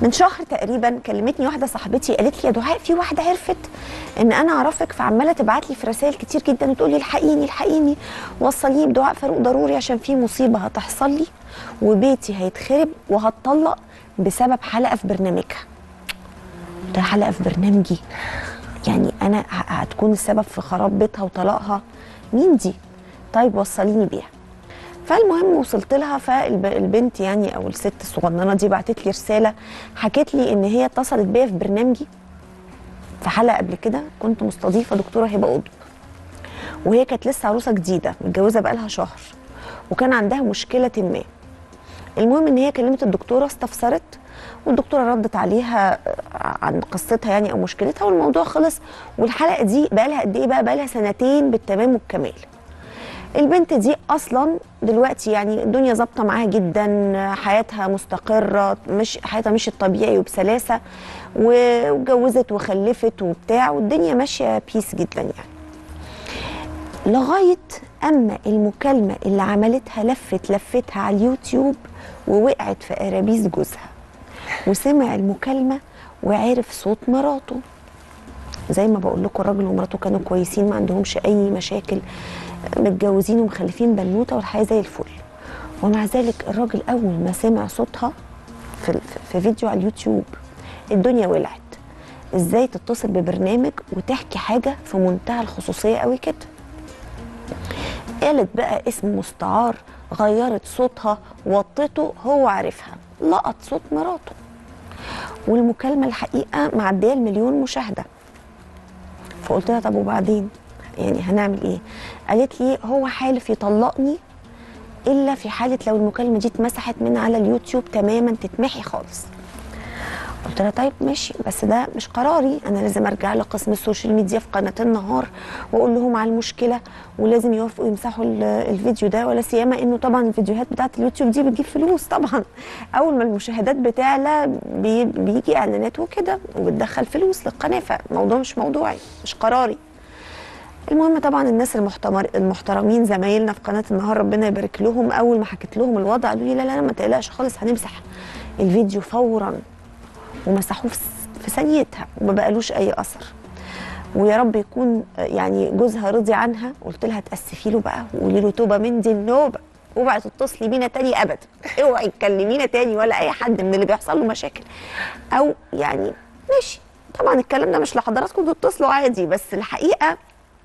من شهر تقريبا كلمتني واحده صاحبتي قالت لي يا دعاء في واحده عرفت ان انا اعرفك فعماله تبعت لي في رسائل كتير جدا وتقول لي الحقيني الحقيني وصليني بدعاء فاروق ضروري عشان في مصيبه هتحصل لي وبيتي هيتخرب وهتطلق بسبب حلقه في برنامجها ده حلقه في برنامجي يعني انا ه- هتكون السبب في خراب بيتها وطلاقها مين دي طيب وصليني بيها فالمهم وصلت لها فالبنت يعني او الست الصغننه دي بعتت لي رساله حكت لي ان هي اتصلت بيا في برنامجي في حلقه قبل كده كنت مستضيفه دكتوره هبه قطب وهي كانت لسه عروسه جديده متجوزه بقالها شهر وكان عندها مشكله ما المهم ان هي كلمت الدكتوره استفسرت والدكتوره ردت عليها عن قصتها يعني او مشكلتها والموضوع خلص والحلقه دي بقى لها قد ايه بقى بقى لها سنتين بالتمام والكمال البنت دي اصلا دلوقتي يعني الدنيا ظابطه معاها جدا حياتها مستقره مش حياتها مشيت طبيعي وبسلاسه واتجوزت وخلفت وبتاع والدنيا ماشيه بيس جدا يعني لغايه اما المكالمه اللي عملتها لفت لفتها على اليوتيوب ووقعت في قرابيس جوزها وسمع المكالمه وعرف صوت مراته زي ما بقول لكم الراجل ومراته كانوا كويسين ما عندهمش اي مشاكل متجوزين ومخلفين بنوته والحياه زي الفل ومع ذلك الراجل اول ما سمع صوتها في, في فيديو على اليوتيوب الدنيا ولعت ازاي تتصل ببرنامج وتحكي حاجه في منتهى الخصوصيه قوي كده قالت بقى اسم مستعار غيرت صوتها وطته هو عارفها لقط صوت مراته والمكالمه الحقيقه معديه المليون مشاهده فقلت لها طب وبعدين يعني هنعمل ايه قالت لي هو حالف يطلقني الا في حاله لو المكالمه دي اتمسحت من على اليوتيوب تماما تتمحي خالص قلت لها طيب ماشي بس ده مش قراري انا لازم ارجع لقسم السوشيال ميديا في قناه النهار واقول لهم على المشكله ولازم يوافقوا يمسحوا ال- الفيديو ده ولا سيما انه طبعا الفيديوهات بتاعت اليوتيوب دي بتجيب فلوس طبعا اول ما المشاهدات بتعلى بي بيجي اعلانات وكده وبتدخل فلوس للقناه فالموضوع مش موضوعي مش قراري المهم طبعا الناس المحتمر المحترمين زمايلنا في قناه النهار ربنا يبارك لهم اول ما حكيت لهم الوضع قالوا لي لا لا لا ما تقلقش خالص هنمسح الفيديو فورا ومسحوه في س- في ثانيتها وما بقالوش اي اثر ويا رب يكون آه، يعني جوزها رضي عنها قلت لها تاسفي له بقى وقولي له توبه من دي النوبه اوعي تتصلي بينا تاني ابدا اوعي تكلمينا تاني ولا اي حد من اللي بيحصل له مشاكل او يعني ماشي طبعا الكلام ده مش لحضراتكم تتصلوا عادي بس الحقيقه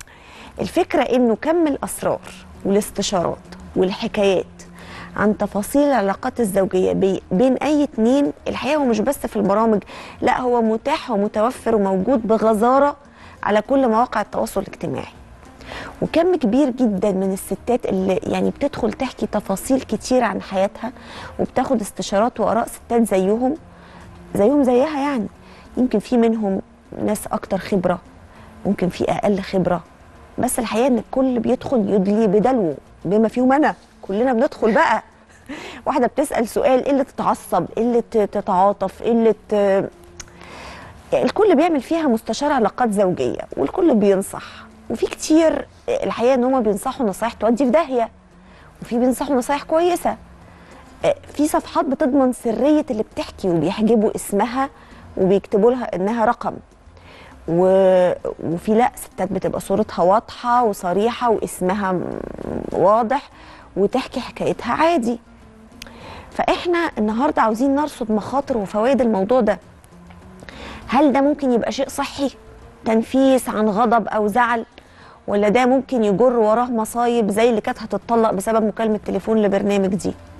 الفكرة إنه كم الأسرار والاستشارات والحكايات عن تفاصيل العلاقات الزوجية بي- بين أي اتنين الحقيقة هو مش بس في البرامج لا هو متاح ومتوفر وموجود بغزارة على كل مواقع التواصل الاجتماعي وكم كبير جدا من الستات اللي يعني بتدخل تحكي تفاصيل كتير عن حياتها وبتاخد استشارات وآراء ستات زيهم زيهم زيها يعني يمكن في منهم ناس أكتر خبرة ممكن في أقل خبرة بس الحقيقة إن الكل بيدخل يدلي بدلوه بما فيهم أنا كلنا بندخل بقى واحدة بتسأل سؤال إيه اللي تتعصب إيه اللي ت- تتعاطف إيه اللي ت... الكل بيعمل فيها مستشار علاقات زوجية والكل بينصح وفي كتير الحقيقة إن هما بينصحوا نصايح تودي في داهية وفي بينصحوا نصايح كويسة آه، في صفحات بتضمن سرية اللي بتحكي وبيحجبوا اسمها وبيكتبوا لها إنها رقم و... وفي لا ستات بتبقى صورتها واضحة وصريحة واسمها م- واضح وتحكي حكايتها عادي فإحنا النهاردة عاوزين نرصد مخاطر وفوائد الموضوع ده هل ده ممكن يبقى شيء صحي تنفيس عن غضب أو زعل ولا ده ممكن يجر وراه مصايب زي اللي كانت هتتطلق بسبب مكالمة تليفون لبرنامج دي